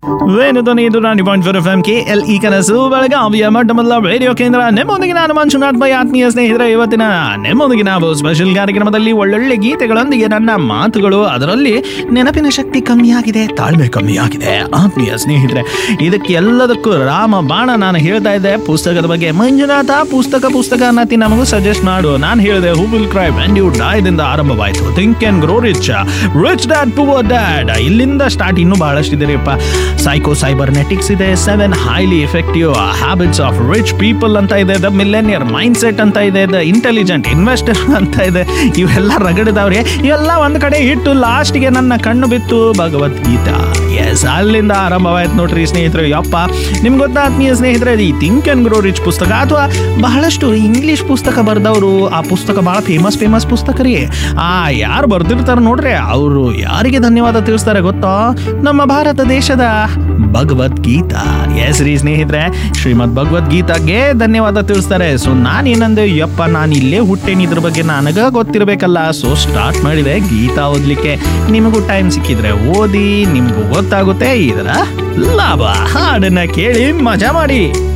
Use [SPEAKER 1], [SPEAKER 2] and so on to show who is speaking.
[SPEAKER 1] ವೇಣುಧ್ವನಿ ಇದು ninety point four F M K L E ಕನಸು ಬೆಳಗಾವಿಯ ಮೊಟ್ಟ ಮೊದಲ ರೇಡಿಯೋ ಕೇಂದ್ರ ನಿಮ್ಮೊಂದಿಗೆ ನಾನು ಮಂಜುನಾಥ್ ಬೈ ಆತ್ಮೀಯ ಸ್ನೇಹಿತರೆ ಇವತ್ತಿನ ನಿಮ್ಮೊಂದಿಗೆ ನಾವು ಸ್ಪೆಷಲ್ ಕಾರ್ಯಕ್ರಮದಲ್ಲಿ ಒಳ್ಳೊಳ್ಳೆ ಗೀತೆಗಳೊಂದಿಗೆ ನನ್ನ ಮಾತುಗಳು ಅದರಲ್ಲಿ ನೆನಪಿನ ಶಕ್ತಿ ಕಮ್ಮಿಯಾಗಿದೆ ತಾಳ್ಮೆ ಕಮ್ಮಿಯಾಗಿದೆ ಆತ್ಮೀಯ ಸ್ನೇಹಿತರೆ ಇದಕ್ಕೆ ಎಲ್ಲದಕ್ಕೂ ರಾಮ ಬಾಣ ನಾನು ಹೇಳ್ತಾ ಇದ್ದೆ ಪುಸ್ತಕದ ಬಗ್ಗೆ ಮಂಜುನಾಥ ಪುಸ್ತಕ ಪುಸ್ತಕ ಅನ್ನತಿ ನಮಗೂ ಸಜೆಸ್ಟ್ ಮಾಡು ನಾನು ಹೇಳಿದೆ who will cry when you ಡೈದಿಂದ ಆರಂಭವಾಯಿತು think can grow rich rich dad poor dad ಇಲ್ಲಿಂದ ಸ್ಟಾರ್ಟ್ ಇನ್ನೂ ಬಹಳಷ್ಟು ಇದೆ ರೀಪ್ಪ ಸೈಕೋ ಸೈಬರ್ನೆಟಿಕ್ಸ್ ಇದೆ seven highly effective habits of rich people ಅಂತ ಇದೆ ದ ಮಿಲೆನಿಯರ್ ಮೈಂಡ್ ಸೆಟ್ ಅಂತ ಇದೆ ದ ಇಂಟೆಲಿಜೆಂಟ್ ಇನ್ವೆಸ್ಟರ್ ಅಂತ ಇದೆ ಇವೆಲ್ಲ ರಗಡದವ್ರೆ ಇವೆಲ್ಲ ಒಂದು ಕಡೆ ಇಟ್ಟು ಲಾಸ್ಟ್ಗೆ ನನ್ನ ಕಣ್ಣು ಬಿತ್ತು ಭಗವದ್ಗೀತಾ ಎಸ್ ಅಲ್ಲಿಂದ ಆರಂಭವಾಯ್ತು ನೋಡ್ರಿ ಸ್ನೇಹಿತರೆ ಯಪ್ಪ ನಿಮ್ಗೆ ಗೊತ್ತಾ ಆತ್ಮೀಯ ಸ್ನೇಹಿತರೆ ಈ ಥಿಂಕ್ ಅಂಡ್ ಗ್ರೋ ರಿಚ್ ಪುಸ್ತಕ ಅಥವಾ ಬಹಳಷ್ಟು ಇಂಗ್ಲಿಷ್ ಪುಸ್ತಕ ಬರೆದವರು ಆ ಪುಸ್ತಕ ಭಾಳ ಫೇಮಸ್ ಫೇಮಸ್ ಪುಸ್ತಕ ರೀ ಆ ಯಾರು ಬರ್ದಿರ್ತಾರೆ ನೋಡ್ರಿ ಅವರು ಯಾರಿಗೆ ಧನ್ಯವಾದ ತಿಳಿಸ್ತಾರೆ ಗೊತ್ತೋ ನಮ್ಮ ಭಾರತ ದೇಶದ ಭಗವದ್ಗೀತಾ ಎಸ್ ರೀ ಸ್ನೇಹಿತರೆ ಶ್ರೀಮದ್ ಭಗವದ್ಗೀತಾಗೆ ಧನ್ಯವಾದ ತಿಳಿಸ್ತಾರೆ ಸೊ ನಾನೇನಂದೆ ಯಪ್ಪ ನಾನು ಇಲ್ಲೇ ಹುಟ್ಟೇನಿ ಇದ್ರ ಬಗ್ಗೆ ನನಗ ಗೊತ್ತಿರಬೇಕಲ್ಲ ಸೊ ಸ್ಟಾರ್ಟ್ ಮಾಡಿದೆ ಗೀತಾ ಓದ್ಲಿಕ್ಕೆ ನಿಮಗೂ ಟೈಮ್ ಸಿಕ್ಕಿದ್ರೆ ಓದಿ ನಿಮಗೂ ಗೊತ್ತಾಗುತ್ತೆ ಇದರ ಲಾಭ ಹಾಡನ್ನ ಕೇಳಿ ಮಜಾ ಮಾಡಿ